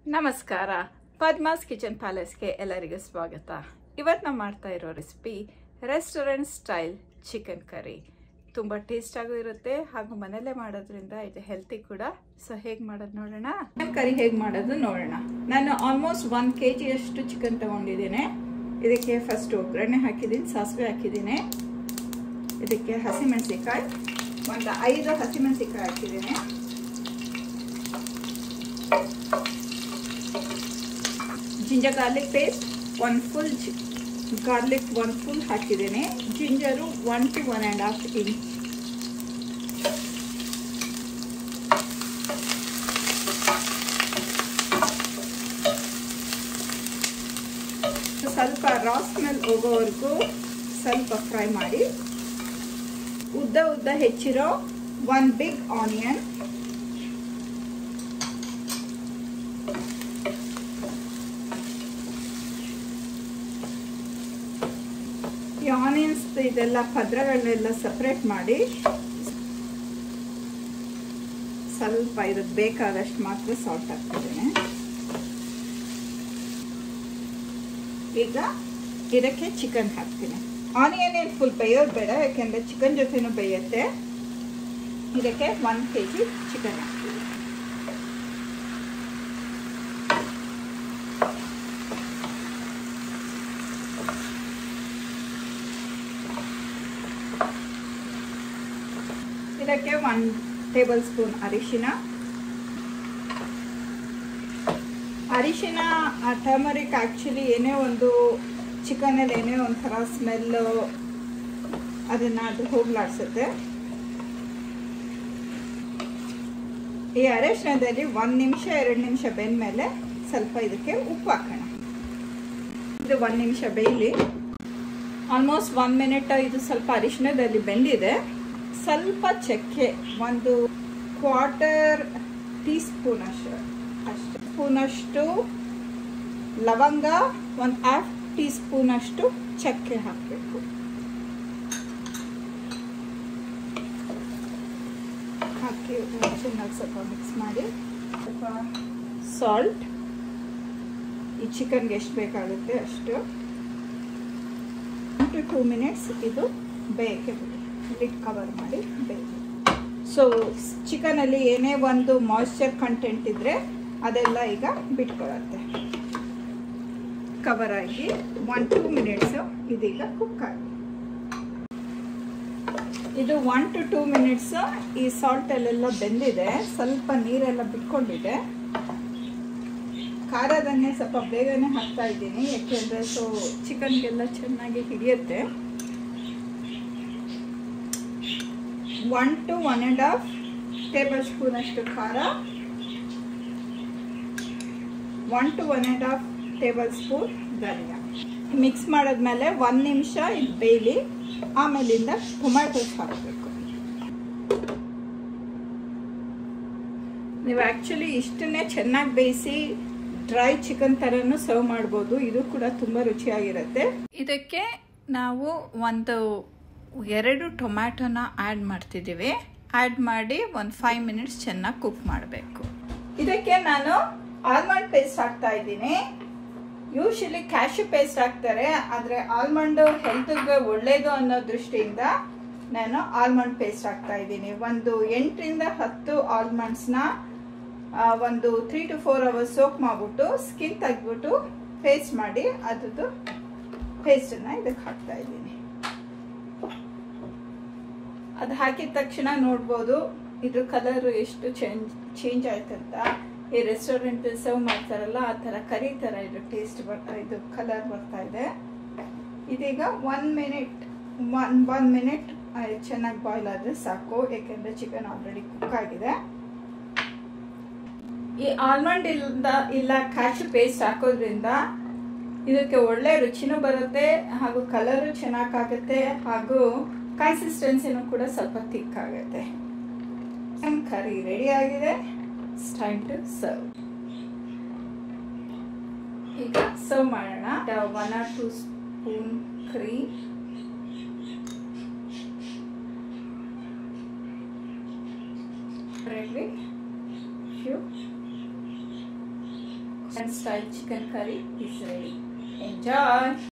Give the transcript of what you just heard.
ನಮಸ್ಕಾರ ಪದ್ಮಾಸ್ ಕಿಚನ್ ಪ್ಯಾಲೇಸ್ಗೆ ಎಲ್ಲರಿಗೂ ಸ್ವಾಗತ ಇವತ್ತು ನಾವು ಮಾಡ್ತಾ ಇರೋ recipe restaurant style chicken curry ತುಂಬ ಟೇಸ್ಟಾಗೂ ಇರುತ್ತೆ ಹಾಗೂ ಮನೆಯಲ್ಲೇ ಮಾಡೋದ್ರಿಂದ ಇದು ಹೆಲ್ತಿ ಕೂಡ ಸೊ ಹೇಗೆ ಮಾಡೋದು ನೋಡೋಣ ಚಿಕನ್ ಕರಿ ಹೇಗೆ ಮಾಡೋದು ನೋಡೋಣ ನಾನು ಆಲ್ಮೋಸ್ಟ್ ಒನ್ ಕೆ ಜಿಯಷ್ಟು ಚಿಕನ್ ತೊಗೊಂಡಿದ್ದೀನಿ ಇದಕ್ಕೆ ಫಸ್ಟ್ ಒಗ್ಗರಣೆ ಹಾಕಿದ್ದೀನಿ ಸಾಸಿವೆ ಹಾಕಿದ್ದೀನಿ ಇದಕ್ಕೆ ಹಸಿಮೆಣಸಿಕಾಯಿ ಒಂದು ಐದು ಹಸಿಮೆಣಸಿಕಾಯಿ ಹಾಕಿದ್ದೀನಿ ginger garlic paste one full garlic one full ಹಾಕಿದ್ದೇನೆ ginger one two one and half inch ಸ್ವಲ್ಪ ರಾ ಸ್ಮೆಲ್ ಹೋಗೋವರೆಗೂ ಸ್ವಲ್ಪ ಫ್ರೈ ಮಾಡಿ ಉದ್ದ ಉದ್ದ ಹೆಚ್ಚಿರೋ ಒನ್ ಬಿಗ್ ಆನಿಯನ್ ಈ ಆನಿಯನ್ಸ್ ಇದೆಲ್ಲ ಪದ್ರಗಳನ್ನೆಲ್ಲ ಸಪ್ರೇಟ್ ಮಾಡಿ ಸ್ವಲ್ಪ ಇದಕ್ಕೆ ಬೇಕಾದಷ್ಟು ಮಾತ್ರ ಸಾಲ್ಟ್ ಹಾಕ್ತಿದ್ದೇನೆ ಈಗ ಇದಕ್ಕೆ ಚಿಕನ್ ಹಾಕ್ತೀನಿ ಆನಿಯನ್ ಏನು ಫುಲ್ ಬೇಯೋದು ಬೇಡ ಯಾಕೆಂದರೆ ಚಿಕನ್ ಜೊತೆನೂ ಬೇಯುತ್ತೆ ಇದಕ್ಕೆ ಒನ್ ಕೆ ಜಿ ಚಿಕನ್ ಹಾಕ್ತೀನಿ ಇದಕ್ಕೆ ಒನ್ ಟೇಬಲ್ ಸ್ಪೂನ್ ಅರಿಶಿನ ಅರಿಶಿನ ಟರ್ಮರಿಕ್ ಆ್ಯಕ್ಚುಲಿ ಏನೇ ಒಂದು ಚಿಕನಲ್ಲಿ ಏನೇ ಒಂಥರ ಸ್ಮೆಲ್ಲು ಅದನ್ನು ಅದು ಹೋಗ್ಲಾಡ್ಸುತ್ತೆ ಈ ಅರಿಶಿನದಲ್ಲಿ ಒಂದು ನಿಮಿಷ ಎರಡು ನಿಮಿಷ ಬೆಂದಮೇಲೆ ಸ್ವಲ್ಪ ಇದಕ್ಕೆ ಉಪ್ಪು ಹಾಕೋಣ ಇದು ಒಂದು ನಿಮಿಷ ಬೇಯಲಿ ಆಲ್ಮೋಸ್ಟ್ ಒನ್ ಮಿನಿಟ್ ಇದು ಸ್ವಲ್ಪ ಅರಿಶಿನದಲ್ಲಿ ಬೆಂದಿದೆ ಸ್ವಲ್ಪ ಚಕ್ಕೆ ಒಂದು ಕ್ವಾರ್ಟರ್ ಟೀ ಸ್ಪೂನ್ ಅಷ್ಟು ಅಷ್ಟು ಸ್ಪೂನಷ್ಟು ಲವಂಗ ಒಂದು ಹಾಫ್ ಟೀ ಸ್ಪೂನಷ್ಟು ಚಕ್ಕೆ ಹಾಕಬೇಕು ಹಾಕಿ ಚೆನ್ನಾಗಿ ಸ್ವಲ್ಪ ಮಿಕ್ಸ್ ಮಾಡಿ ಸ್ವಲ್ಪ ಸಾಲ್ಟ್ ಈ ಚಿಕನ್ಗೆ ಎಷ್ಟು ಬೇಕಾಗುತ್ತೆ ಅಷ್ಟು ಒನ್ ಟು ಟೂ ಮಿನಿಟ್ಸ್ ಇದು ಬೇಯಕ್ಕೆ ಬಿಡಿ ಲಿಡ್ ಕವರ್ ಮಾಡಿ ಬೇಕು ಸೊ ಚಿಕನಲ್ಲಿ ಏನೇ ಒಂದು ಮಾಯ್ಶ್ಚರ್ ಕಂಟೆಂಟ್ ಇದ್ದರೆ ಅದೆಲ್ಲ ಈಗ ಬಿಟ್ಕೊಳತ್ತೆ ಕವರ್ ಆಗಿ ಒನ್ ಟೂ ಮಿನಿಟ್ಸು ಇದೀಗ ಕುಕ್ ಆಗಿ ಇದು ಒನ್ ಟು ಟೂ ಮಿನಿಟ್ಸು ಈ ಸಾಲ್ಟಲ್ಲೆಲ್ಲ ಬೆಂದಿದೆ ಸ್ವಲ್ಪ ನೀರೆಲ್ಲ ಬಿಟ್ಕೊಂಡಿದೆ ಖಾರದನ್ನೇ ಸ್ವಲ್ಪ ಬೇಗನೆ ಹಾಕ್ತಾ ಇದ್ದೀನಿ ಯಾಕೆಂದರೆ ಸೊ ಚಿಕನ್ಗೆಲ್ಲ ಚೆನ್ನಾಗಿ ಹಿಡಿಯುತ್ತೆ one two one and half tablespoon ಅಷ್ಟು ಖಾರ one two one and half tablespoon ಧನಿಯಾ ಮಿಕ್ಸ್ ಮಾಡಿದ್ಮೇಲೆ ಒಂದು ನಿಮಿಷ ಇದು ಬೇಯಲಿ ಆಮೇಲಿಂದ ಟೊಮ್ಯಾಟೋಸ್ ಹಾಕಬೇಕು ನೀವು ಆ್ಯಕ್ಚುಲಿ ಇಷ್ಟನ್ನೇ ಚೆನ್ನಾಗಿ ಬೇಯಿಸಿ ಡ್ರೈ ಚಿಕನ್ ಥರನೂ ಸರ್ವ್ ಮಾಡ್ಬೋದು ಇದು ಕೂಡ ತುಂಬ ರುಚಿಯಾಗಿರುತ್ತೆ ಇದಕ್ಕೆ ನಾವು ಒಂದು ಎರಡು ಟೊಮ್ಯಾಟೊನ ಆ್ಯಡ್ ಮಾಡ್ತಿದ್ದೀವಿ ಆ್ಯಡ್ ಮಾಡಿ ಒಂದು ಫೈವ್ ಮಿನಿಟ್ಸ್ ಚೆನ್ನಾಗಿ ಕುಕ್ ಮಾಡಬೇಕು ಇದಕ್ಕೆ ನಾನು ಆಲ್ಮಂಡ್ ಪೇಸ್ಟ್ ಹಾಕ್ತಾ ಇದ್ದೀನಿ ಯೂಶಲಿ ಕ್ಯಾಶು ಪೇಸ್ಟ್ ಹಾಕ್ತಾರೆ ಆದರೆ ಆಲ್ಮಂಡು ಹೆಲ್ತ್ಗೆ ಒಳ್ಳೇದು ಅನ್ನೋ ದೃಷ್ಟಿಯಿಂದ ನಾನು ಆಲ್ಮಂಡ್ ಪೇಸ್ಟ್ ಹಾಕ್ತಾ ಇದ್ದೀನಿ ಒಂದು ಎಂಟರಿಂದ ಹತ್ತು ಆಲ್ಮಂಡ್ಸ್ನ ಒಂದು three to four hours soak ಮಾಡಿಬಿಟ್ಟು ಸ್ಕಿನ್ ತೆಗೆದ್ಬಿಟ್ಟು ಪೇಸ್ಟ್ ಮಾಡಿ ಅದ್ರದ್ದು ಪೇಸ್ಟನ್ನು ಇದಕ್ಕೆ ಹಾಕ್ತಾ ಇದ್ದೀನಿ ಅದು ಹಾಕಿದ ತಕ್ಷಣ ನೋಡ್ಬೋದು ಇದ್ರ ಕಲರ್ ಎಷ್ಟು ಚೇಂಜ್ ಚೇಂಜ್ ಆಯ್ತಂತ ಈ ರೆಸ್ಟೋರೆಂಟ್ ಸರ್ವ್ ಮಾಡ್ತಾರಲ್ಲ ಆ ಥರ ಕರಿ ಥರ ಇದು ಟೇಸ್ಟ್ ಬರ್ತಾ ಇದು ಕಲರ್ ಬರ್ತಾ ಇದೆ ಇದೀಗ one minute one one minute ಚೆನ್ನಾಗಿ ಬಾಯ್ಲ್ ಆದರೆ ಸಾಕು ಏಕೆಂದರೆ ಚಿಕನ್ ಆಲ್ರೆಡಿ ಕುಕ್ ಆಗಿದೆ ಈ ಆಲ್ಮಂಡ್ ಇಲ್ಲ ಇಲ್ಲ ಕ್ಯಾಶು ಪೇಸ್ಟ್ ಹಾಕೋದ್ರಿಂದ ಇದಕ್ಕೆ ಒಳ್ಳೆ ರುಚಿನೂ ಬರುತ್ತೆ ಹಾಗೂ ಕಲರು ಚೆನ್ನಾಗಾಗುತ್ತೆ ಹಾಗೂ ಕನ್ಸಿಸ್ಟೆನ್ಸಿನೂ ಕೂಡ ಸ್ವಲ್ಪ ಥಿಕ್ ಆಗುತ್ತೆ ಕರಿ ರೆಡಿ ಆಗಿದೆ ಟೈಮ್ ಟು ಸರ್ವ್ ಈಗ ಸರ್ವ್ ಮಾಡೋಣ one or two spoon cream ready few style chicken curry is ready enjoy